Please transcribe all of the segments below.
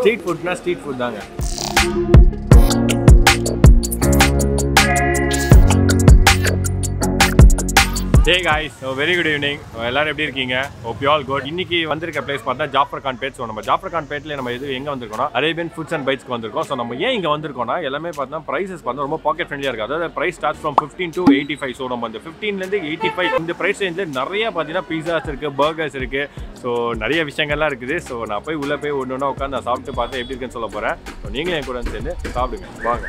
Street ஃபுட்னா street food தாங்க hey guys very good evening எல்லாரும் எப்படி இருக்கீங்க ஓப் யூ ஆல் குட் இன்னைக்கு வந்திருக்க பிளேஸ் பார்த்தா ஜாஃபர் கான் பேட் ஸோ நம்ம ஜாஃபர் கான் பேட்ல நம்ம இது எங்க வந்திருக்கோம்னா அரேபியன் ஃபுட்ஸ் அண்ட் பைட்ஸ்க்கு வந்திருக்கோம் ஸோ நம்ம ஏன் இங்க வந்திருக்கோம்னா எல்லாமே பார்த்தா பிரைசஸ் பார்த்தா ரொம்ப பாக்கெட் ஃப்ரெண்ட்லியா இருக்கு அதாவது price start from fifteen to eighty five so நம்ம அந்த 15 ல இருந்து எயிட்டி ஃபைவ் இந்த பிரைஸ் ரேஞ்சில் நிறைய பார்த்தீங்கன்னா பீஸாஸ் இருக்கு பர்கர்ஸ் இருக்கு ஸோ நிறைய விஷயங்கள்லாம் இருக்குது ஸோ நான் போய் உள்ள போய் ஒன்று ஒன்றா உட்காந்து நான் சாப்பிட்டு பார்த்து எப்படி இருக்குன்னு சொல்ல போறேன் ஸோ நீங்களும் என் கூட வந்து சேர்ந்து சாப்பிடுங்க வாங்க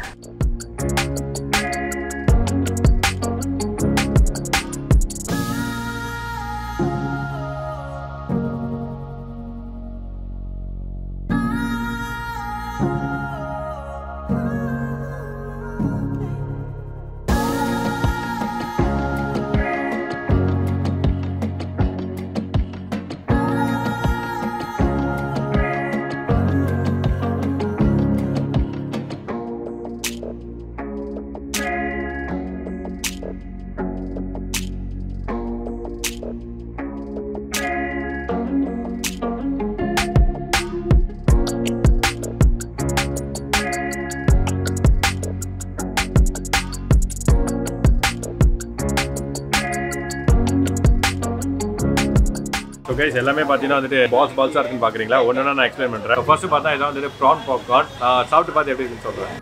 ஸோ கைஸ் எல்லாமே பார்த்தீங்கன்னா வந்துட்டு பால்ஸ் பால்ஸாக இருக்குன்னு பார்க்குறீங்களா ஒன்று நான் எக்ஸ்பிளைன் பண்ணுறேன் ஃபர்ஸ்ட் பார்த்தா இதான் வந்துட்டு ப்ரான் பாப்கார்ன் சாப்பிட்டு பார்த்து எப்படி இருக்குன்னு சொல்கிறேன்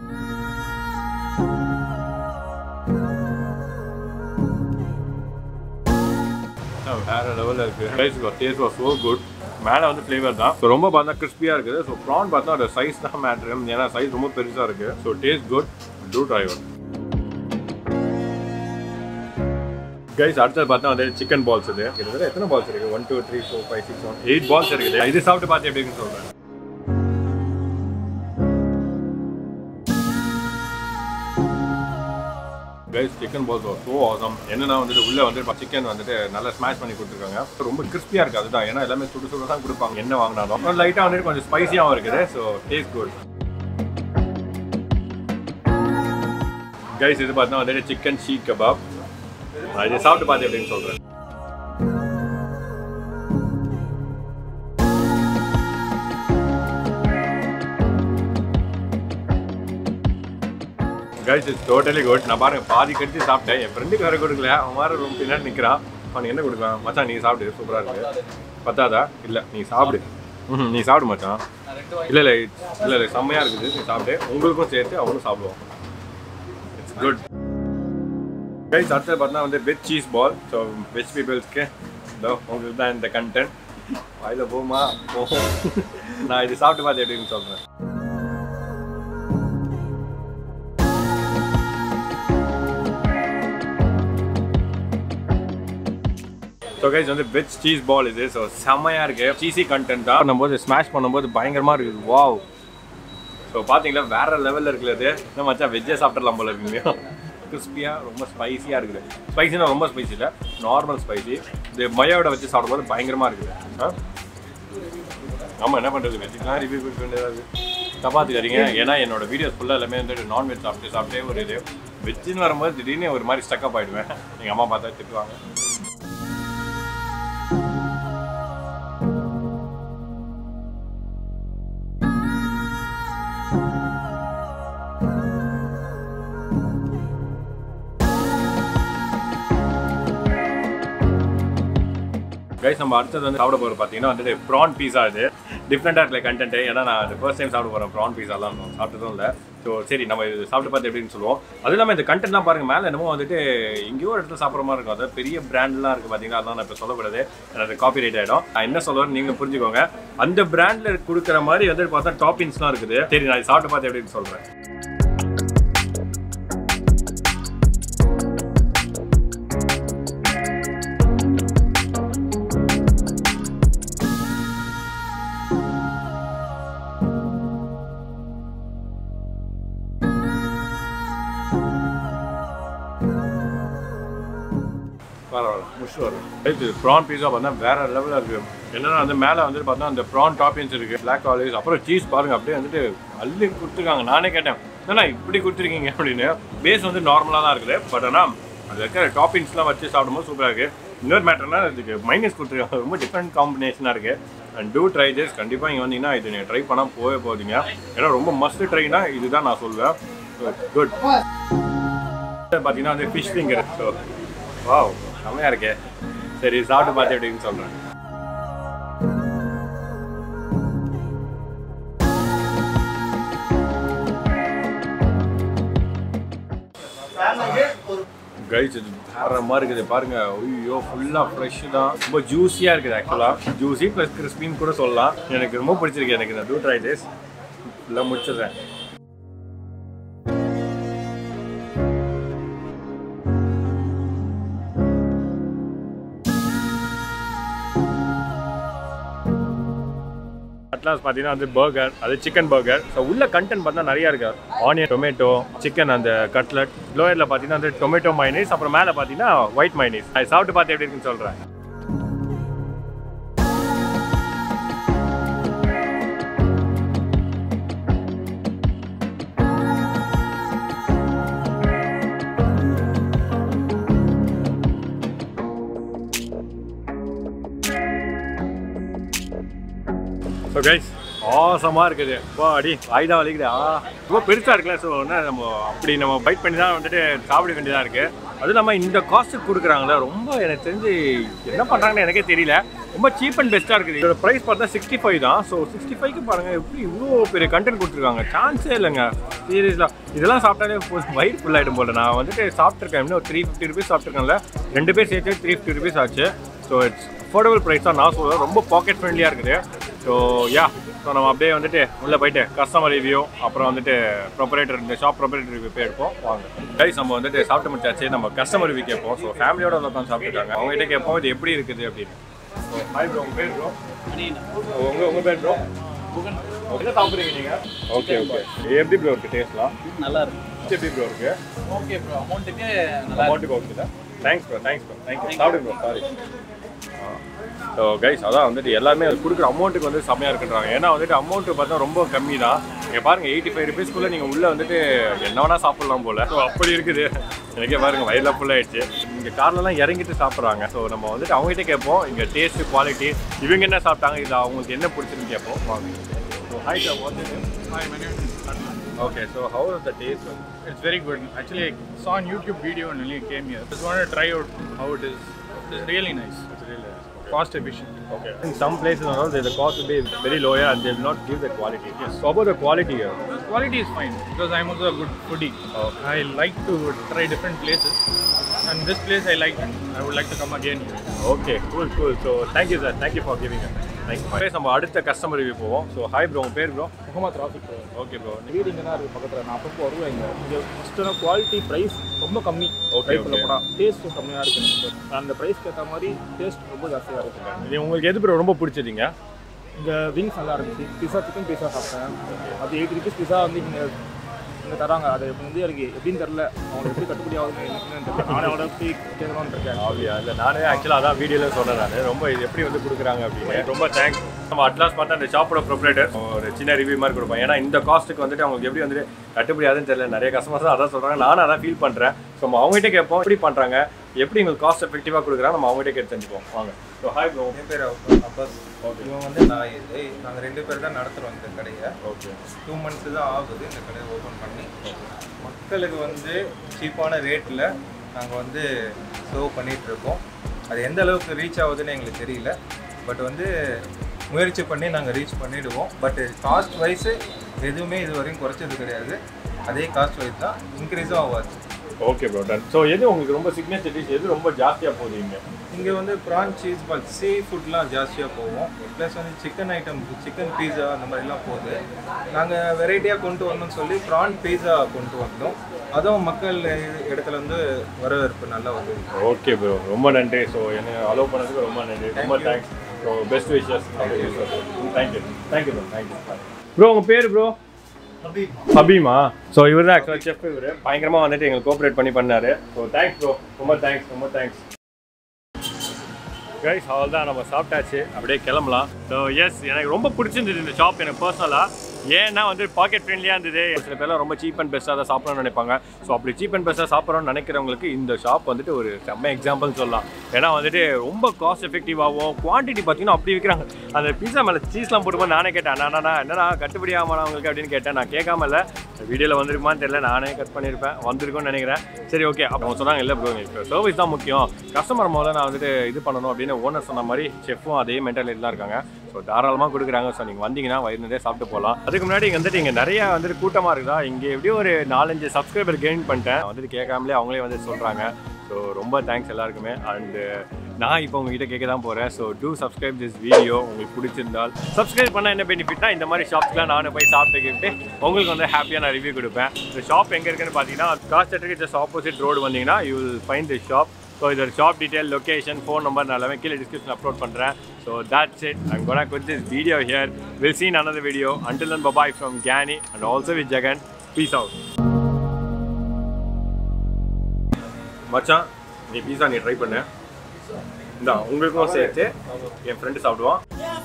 வேற லெவலில் இருக்குது rice taste was so good மேலே வந்து ஃப்ளேவர் தான் ஸோ ரொம்ப பார்த்தா கிறிஸ்பியாக இருக்குது ஸோ ப்ரான் பார்த்தா அதோட சைஸ் தான் மேட்ரு ஏன்னா சைஸ் ரொம்ப பெருசாக இருக்குது so taste good do try one guys அடுத்தது பார்த்தா வந்து சிக்கன் பால்ஸ் இது கிட்டத்தட்ட எத்தனை பால்ஸ் இருக்கு one two three four five six one eight balls இருக்குது இது சாப்பிட்டு பார்த்து எப்படி இருக்குன்னு சொல்கிறேன் guys chicken balls was so awesome என்னன்னா வந்துட்டு உள்ள வந்து சிக்கன் வந்துட்டு நல்லா ஸ்மாஷ் பண்ணி கொடுத்துருக்காங்க ரொம்ப கிறிஸ்பியாக இருக்குது அதுதான் ஏன்னா எல்லாமே சுடு சுடு தான் கொடுப்பாங்க என்ன வாங்கினாலும் லைட்டாக வந்துட்டு கொஞ்சம் ஸ்பைசியாகவும் இருக்குது ஸோ டேஸ்ட் குட் கைஸ் இது பார்த்தா வந்துட்டு சிக்கன் ஷீக் கபாப் நான் இதை சாப்பிட்டு பார்த்து எப்படின்னு சொல்கிறேன் கைஸ் இட்ஸ் டோட்டலி குட் நான் பாருங்க பாதி கடிச்சு சாப்பிட்டேன் என் ஃப்ரெண்டுக்கு வேற கொடுக்கல அவன் வேற ரொம்ப பின்னாடி நிற்கிறான் அவனுக்கு என்ன கொடுக்கலாம் மச்சான் நீ சாப்பிடு சூப்பராக இருக்கு பத்தாதா இல்லை நீ சாப்பிடு ம் நீ சாப்பிடு மச்சான் இல்லை இல்லை இல்லை இல்லை செம்மையாக இருக்குது நீ சாப்பிடு உங்களுக்கும் சேர்த்து அவனும் சாப்பிடுவோம் இட்ஸ் குட் கைஸ் அடுத்தது பார்த்தா வந்து veg cheese ball so veg பீப்புள்ஸ்க்கு இதோ உங்களுக்கு தான் இந்த கண்டென்ட் வாயில் போமா போகும் நான் இது சாப்பிட்டு பார்த்து எப்படின்னு சொல்கிறேன் ஸோ கைஸ் வந்து வெஜ் சீஸ் பால் இது ஸோ செம்மையாக இருக்கு சீசி கண்டென்ட் தான் பண்ணும்போது ஸ்மாஷ் பண்ணும்போது பயங்கரமாக இருக்குது வாவ் ஸோ பார்த்தீங்களா வேற லெவலில் இருக்குது அது இன்னும் மச்சான் வெஜ்ஜே சாப்பிட்றலாம் போல இருக்குங்க கிறிஸ்பியாக ரொம்ப ஸ்பைசியாக இருக்குது ஸ்பைசினா ரொம்ப ஸ்பைசி இல்லை நார்மல் ஸ்பைசி இது மயோட வச்சு சாப்பிடும்போது பயங்கரமாக இருக்குது ஆ ஆமாம் என்ன பண்ணுறது வெஜ்ஜுக்கெலாம் ரிவ்யூ கொடுக்க வேண்டியது தப்பாத்துக்காதீங்க ஏன்னா என்னோட வீடியோஸ் ஃபுல்லாக எல்லாமே வந்துட்டு நான்வெஜ் சாப்பிட்டு சாப்பிட்டே ஒரு இது வெஜ்ஜுன்னு வரும்போது திடீர்னு ஒரு மாதிரி ஸ்டக்கப் ஆகிடுவேன் எங்கள் அம்மா பார்த்தா திட்டுவாங்க கைஸ் நம்ம அடுத்தது வந்து சாப்பிட போகிற பார்த்தீங்கன்னா வந்துட்டு ப்ரான் பீஸா இது டிஃப்ரெண்ட்டாக இருக்கிற கண்டென்ட் ஏன்னா நான் அது ஃபர்ஸ்ட் டைம் சாப்பிட போகிறேன் ப்ரான் பீஸாலாம் சாப்பிட்டதும் இல்லை ஸோ சரி நம்ம இது சாப்பிட்டு பார்த்து எப்படின்னு சொல்லுவோம் அதுவும் இல்லாமல் இந்த கண்டென்ட்லாம் பாருங்க மேலே என்னமோ வந்துட்டு எங்கேயோ ஒரு இடத்துல சாப்பிட்ற மாதிரி இருக்கும் அதாவது பெரிய பிராண்ட்லாம் இருக்குது பார்த்தீங்கன்னா அதான் நான் இப்போ சொல்லக்கூடாது எனக்கு காப்பி ரைட் ஆகிடும் நான் என்ன சொல்லுவேன் நீங்கள் புரிஞ்சுக்கோங்க அந்த பிராண்டில் கொடுக்குற மாதிரி வந்துட்டு பார்த்தா டாப்பிங்ஸ்லாம் இருக்குது சரி நான் இது சாப்பிட்டு பார்த்து எப்படின்னு சொல்கிறேன் பரவாயில்ல முடிச்சு வரும் இது ப்ரான் பீஸா பார்த்தா வேற லெவலில் இருக்கு என்னன்னா வந்து மேலே வந்து பார்த்தா அந்த ப்ரான் டாப்பிங்ஸ் இருக்கு பிளாக் ஆலிவ்ஸ் அப்புறம் சீஸ் பாருங்க அப்படியே வந்துட்டு அள்ளி கொடுத்துருக்காங்க நானே கேட்டேன் என்னண்ணா இப்படி கொடுத்துருக்கீங்க அப்படின்னு பேஸ் வந்து நார்மலாக தான் இருக்குது பட் ஆனால் அது இருக்கிற டாப்பிங்ஸ்லாம் வச்சு சாப்பிடும்போது சூப்பராக இருக்குது இன்னொரு மேட்டர்னா இதுக்கு மைனஸ் கொடுத்துருக்காங்க ரொம்ப டிஃப்ரெண்ட் காம்பினேஷனாக இருக்குது அண்ட் டூ ட்ரை திஸ் கண்டிப்பாக இங்கே வந்தீங்கன்னா இது நீங்கள் ட்ரை பண்ணால் போகவே போகிறீங்க ஏன்னா ரொம்ப மஸ்ட் ட்ரைனா இதுதான் நான் சொல்வேன் குட் பார்த்தீங்கன்னா வந்து ஃபிஷ் ஃபிங்கர் ஸோ வாவ் செம்மையாக இருக்கே சரி சாப்பிட்டு பார்த்து எப்படின்னு சொல்கிறேன் கைஸ் இது வேற மாதிரி இருக்குது பாருங்க ஐயோ ஃபுல்லாக ஃப்ரெஷ் தான் ரொம்ப ஜூஸியாக இருக்குது ஆக்சுவலாக ஜூஸி ப்ளஸ் கிறிஸ்பின்னு கூட சொல்லலாம் எனக்கு ரொம்ப பிடிச்சிருக்கு எனக்கு இந்த டூ ட்ரை டேஸ் ஃபுல்லாக முடிச்சிடுறேன் அட்லாஸ் பார்த்தீங்கன்னா வந்து பர்கர் அது சிக்கன் பர்கர் ஸோ உள்ள கண்டென்ட் பார்த்தா நிறையா இருக்கு ஆனியன் டொமேட்டோ சிக்கன் அந்த கட்லட் லோயரில் பார்த்தீங்கன்னா வந்து டொமேட்டோ மைனீஸ் அப்புறம் மேலே பார்த்தீங்கன்னா ஒயிட் மைனீஸ் அது சாப்பிட்டு பார்த்து எப்படி இருக்குன்னு சொல்கிறேன் ஸோ கைஸ் ஆசமாக இருக்குது இப்போ அடி வாய்தா வலிக்குது ஆ ரொம்ப பெருசாக இருக்குல்ல ஸோ என்ன நம்ம அப்படி நம்ம பைட் பண்ணி தான் வந்துட்டு சாப்பிட வேண்டியதாக இருக்குது அதுவும் இல்லாமல் இந்த காஸ்ட்டுக்கு கொடுக்குறாங்களே ரொம்ப எனக்கு தெரிஞ்சு என்ன பண்ணுறாங்கன்னு எனக்கே தெரியல ரொம்ப சீப் அண்ட் பெஸ்ட்டாக இருக்குது இதோட ப்ரைஸ் பார்த்தா சிக்ஸ்டி ஃபைவ் தான் ஸோ சிக்ஸ்டி ஃபைவ்க்கு பாருங்கள் எப்படி இவ்வளோ பெரிய கண்டென்ட் கொடுத்துருக்காங்க சான்ஸே இல்லைங்க சீரியஸாக இதெல்லாம் சாப்பிட்டாலே வயிறு ஃபுல் ஆகிடும் போல நான் வந்துட்டு சாப்பிட்ருக்கேன் இன்னும் த்ரீ ஃபிஃப்டி ருபீஸ் சாப்பிட்ருக்கேன்ல ரெண்டு பேர் சேர்த்து த்ரீ ஃபிஃப்டி ருபீஸ் ஆச்சு ஸோ இட்ஸ் அஃபோர்டபுள் ப்ரைஸ் தான் நான் சொல்லுவேன் ரொம்ப பாக்கெட் ஃப்ரெண்ட்லியாக இருக்குது ஸோ யா ஸோ நம்ம அப்படியே வந்துட்டு உள்ளே போயிட்டு கஸ்டமர் ரிவ்யூ அப்புறம் வந்துட்டு ப்ரொப்பரேட்டர் இந்த ஷாப் ப்ரொப்பரேட்டர் ரிவ்யூ போய் எடுப்போம் வாங்க கைஸ் நம்ம வந்துட்டு சாப்பிட்டு முடிச்சாச்சு நம்ம கஸ்டமர் ரிவ்யூ கேட்போம் ஸோ ஃபேமிலியோட உட்காந்து சாப்பிட்டுருக்காங்க அவங்ககிட்ட கேட்போம் இது எப்படி இருக்குது அப்படின்னு ஸோ ஹாய் ப்ரோ உங்கள் பேர் ப்ரோ உங்கள் உங்கள் பேர் ப்ரோ என்ன சாப்பிட்றீங்க நீங்கள் ஓகே ஓகே எப்படி ப்ரோ இருக்குது டேஸ்ட்லாம் நல்லா இருக்கு எப்படி ப்ரோ இருக்குது ஓகே ப்ரோ அமௌண்ட்டுக்கு நல்லா அமௌண்ட்டுக்கு ஓகே தான் thanks bro thanks bro thank you சாப்பிடுங்க ப்ரோ சாரி ஸோ கைஸ் அதான் வந்துட்டு எல்லாமே அது கொடுக்குற அமௌண்ட்டுக்கு வந்து செம்மையாக இருக்குன்றாங்க ஏன்னா வந்துட்டு அமௌண்ட்டு பார்த்தா ரொம்ப கம்மி தான் நீங்கள் பாருங்கள் எயிட்டி ஃபைவ் ருபீஸ்க்குள்ளே நீங்கள் உள்ளே வந்துட்டு என்ன வேணால் சாப்பிட்லாம் போல் ஸோ அப்படி இருக்குது எனக்கே பாருங்க வயலில் ஃபுல்லாகிடுச்சு இங்கே கார்லலாம் இறங்கிட்டு சாப்பிட்றாங்க ஸோ நம்ம வந்துட்டு அவங்ககிட்ட கேட்போம் இங்கே டேஸ்ட்டு குவாலிட்டி இவங்க என்ன சாப்பிட்டாங்க இது அவங்களுக்கு என்ன பிடிச்சிருன்னு கேட்போம் வாங்க ஸோ ஹாய் சார் வந்து Hi, my name is Arman. Okay so how is the taste It's very good. Actually, I saw on YouTube video and only came here. Just wanted to try out how it is. It's really nice. Cost efficient. Okay. In some places, you know, the the cost will be very lower and they will not give the quality. Yes. So about the quality here. Quality is fine because I'm also a good foodie. I like to try different places. And this place I like and I would like to come again here. Okay, cool, cool. So thank you, sir. Thank you for giving us. Thank you. Guys, நம்ம அடுத்த customer review போவோம் so hi bro உங்கள் பேர் bro Mohammed Rafiq okay bro வீடு இங்கே தான் இருக்குது பக்கத்தில் நான் அப்பப்போ வருவேன் இங்கே இங்கே ஃபஸ்ட்டு குவாலிட்டி ப்ரைஸ் ரொம்ப கம்மி Okay, ட்ரை okay. பண்ண போனால் டேஸ்ட்டும் கம்மியாக இருக்குது நமக்கு அந்த ப்ரைஸ்க்கு ஏற்ற மாதிரி டேஸ்ட் ரொம்ப ஜாஸ்தியாக இருக்குங்க இது உங்களுக்கு எது ப்ரோ ரொம்ப பிடிச்சதுங்க இங்கே விங்ஸ் நல்லா இருந்துச்சு பிஸா சிக்கன் பிஸா சாப்பிட்டேன் அது எயிட் ருபீஸ் பிஸா வந்து இங்கே இங்கே தராங்க அது இப்போ வந்து எனக்கு எப்படின்னு தெரில அவங்களுக்கு எப்படி கட்டுப்படி ஆகுதுன்னு எனக்கு என்னன்னு தெரியல நானே அவட போய் கேட்கலாம்னு இருக்கேன் அப்படியா இல்லை நானே ஆக்சுவலாக அதான் வீடியோவில் சொன்னேன் நான் ரொம்ப இது எப்படி வந்து கொடுக்குறாங்க அப்படின்னு ரொம்ப தேங்க்ஸ் நம்ம அட்லாஸ் பார்த்தா அந்த ஷாப்போட ப்ரொப்ரேட்டர் ஒரு சின்ன ரிவ்யூ மாதிரி கொடுப்போம் ஏன்னா இந்த காஸ்ட்டுக்கு வந்துட்டு அவங்களுக்கு எப்படி வந்துட்டு கட்டுப்படி ஆகுதுன்னு தெரியல நிறைய கஸ்டமர்ஸ் அதான் சொல்கிறாங்க நானும் அதான் ஃபீல் பண்ணுறேன் ஸோ நம்ம அவங்ககிட்ட கேட்போம் எப்படி பண்ணுறாங்க எப்படி எங்களுக்கு காஸ்ட் எஃபெக்டிவாக கொடுக்குறாங்க நம்ம அவங்ககிட்ட கேட்டு தெரிஞ்சுப்போம் வாங்க ஸோ ஹாய் ப்ரோ என் பேர் அப்பாஸ் அப்பாஸ் இவன் வந்து நான் இது நாங்கள் ரெண்டு பேர் தான் நடத்துகிறோம் இந்த கடையை ஓகே டூ மந்த்ஸ் தான் ஆகுது இந்த கடையை ஓப்பன் பண்ணி மக்களுக்கு வந்து சீப்பான ரேட்டில் நாங்கள் வந்து சர்வ் பண்ணிட்டு இருக்கோம் அது எந்த அளவுக்கு ரீச் ஆகுதுன்னு எங்களுக்கு தெரியல பட் வந்து முயற்சி பண்ணி நாங்கள் ரீச் பண்ணிடுவோம் பட் காஸ்ட் வைஸு எதுவுமே இது வரையும் குறைச்சது கிடையாது அதே காஸ்ட் வைஸ் தான் இன்க்ரீஸும் ஆகாது ஓகே ப்ரோ டன் ஸோ எது உங்களுக்கு ரொம்ப சிக்னேச்சர் டிஷ் எது ரொம்ப ஜாஸ்தியாக போகுது இங்கே இங்கே வந்து ப்ரான் சீஸ் பால் சீ ஃபுட்லாம் ஜாஸ்தியாக போவோம் ப்ளஸ் வந்து சிக்கன் ஐட்டம் சிக்கன் பீஸா அந்த மாதிரிலாம் போகுது நாங்கள் வெரைட்டியாக கொண்டு வரணும்னு சொல்லி ப்ரான் பீஸா கொண்டு வந்தோம் அதுவும் மக்கள் இடத்துல வந்து வரவேற்பு நல்லா வந்து ஓகே ப்ரோ ரொம்ப நன்றி ஸோ என்ன அலோவ் பண்ணதுக்கு ரொம்ப நன்றி ரொம்ப thanks so best wishes thank you thank you bro thank you bro உங்கள் பேர் ப்ரோ ஹபீமா ஸோ இவர் தான் ஆக்சுவலாக செஃப் இவர் பயங்கரமாக வந்துட்டு எங்களுக்கு கோஆப்ரேட் பண்ணி பண்ணாரு ஸோ தேங்க்ஸ் ப்ரோ ரொம்ப தேங்க்ஸ் ரொம்ப தேங்க்ஸ் கைஸ் அவள் தான் நம்ம சாப்பிட்டாச்சு அப்படியே கிளம்பலாம் ஸோ எஸ் எனக்கு ரொம்ப பிடிச்சிருந்தது இந்த ஷாப் எனக்கு பர்சனலாக ஏன்னா வந்து பாக்கெட் ஃப்ரெண்ட்லியாக இருந்தது சில பேர்லாம் ரொம்ப சீப் அண்ட் பெஸ்ட்டாக தான் சாப்பிடணும்னு நினைப்பாங்க ஸோ அப்படி சீப் அண்ட் பெஸ்ட்டாக சாப்பிட்றோம்னு நினைக்கிறவங்களுக்கு இந்த ஷாப் வந்துட்டு ஒரு செம்ம எக்ஸாம்பிள் சொல்லலாம் ஏன்னா வந்துட்டு ரொம்ப காஸ்ட் எஃபெக்டிவாகவும் குவான்டிட்டி பார்த்தீங்கன்னா அப்படி விற்கிறாங்க அந்த பீஸா மேலே சீஸ்லாம் போட்டும்போது நானே கேட்டேன் நான் என்னடா கட்டுப்படி ஆகணும் அவங்களுக்கு அப்படின்னு கேட்டேன் நான் கேட்காம இல்லை வீடியோவில் வந்திருக்குமான்னு தெரியல நானே கட் பண்ணியிருப்பேன் வந்திருக்கும்னு நினைக்கிறேன் சரி ஓகே அப்போ அவங்க சொன்னாங்க இல்லை ப்ரோ இப்போ சர்வீஸ் தான் முக்கியம் கஸ்டமர் முதல்ல நான் வந்துட்டு இது பண்ணணும் அப்படின்னு ஓனர் சொன்ன மாதிரி செஃப்பும் அதே மென்டாலிட்டி தான் இருக்காங்க ஸோ தாராளமாக கொடுக்குறாங்க ஸோ நீங்கள் வந்தீங்கன்னா வயிறு நிறைய சாப்பிட்டு போகலாம் அதுக்கு முன்னாடி இங்கே வந்துட்டு இங்கே நிறைய வந்துட்டு கூட்டமாக இருக்குதா இங்கே எப்படியும் ஒரு நாலஞ்சு சப்ஸ்கிரைபர் கெயின் பண்ணிட்டேன் வந்துட்டு கேட்காமலே அவங்களே வந்து சொல்கிறாங்க ஸோ ரொம்ப தேங்க்ஸ் எல்லாருக்குமே அண்டு நான் இப்போ உங்ககிட்ட கேட்க தான் போகிறேன் so do subscribe this video உங்களுக்கு பிடிச்சிருந்தால் சப்ஸ்கிரைப் பண்ணால் என்ன பெனிஃபிட்னா இந்த மாதிரி ஷாப்ஸ்லாம் நானும் போய் சாப்பிட்டுக்கிட்டு உங்களுக்கு வந்து ஹாப்பியாக நான் ரிவ்யூ கொடுப்பேன் இந்த ஷாப் எங்கே இருக்குன்னு பார்த்தீங்கன்னா காஸ்ட் தேட்டருக்கு ஜஸ்ட் ஆப்போசிட் ரோடு வந்தீங்கன்னா you will find the shop so இதோட shop detail location phone number நான் எல்லாமே கீழே டிஸ்கிரிப்ஷன் அப்லோட் பண்ணுறேன் so that's it I'm gonna quit this video here we'll see in another video until then bye bye from Gani and also with Jagan peace out மச்சான் நீ பீஸா நீ try பண்ணு இந்தா உங்களுக்கும் சேர்த்து என் ஃப்ரெண்டு சாப்பிடுவான்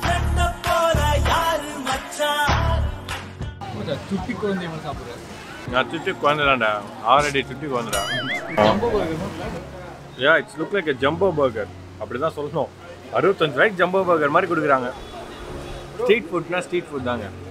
சுட்டி குழந்தை மாதிரி சாப்பிடுறேன் நான் சுட்டி குழந்தைதான்டா ஆல்ரெடி சுட்டி குழந்தைடா jumbo burger yeah it's look like jumbo burger அப்படி தான் சொல்லணும் அறுபத்தஞ்சு ரூபாய்க்கு ஜம்போ பர்கர் மாதிரி கொடுக்குறாங்க ஸ்ட்ரீட் ஃபுட்னா ஸ்ட்ரீட் ஃபுட் தாங்க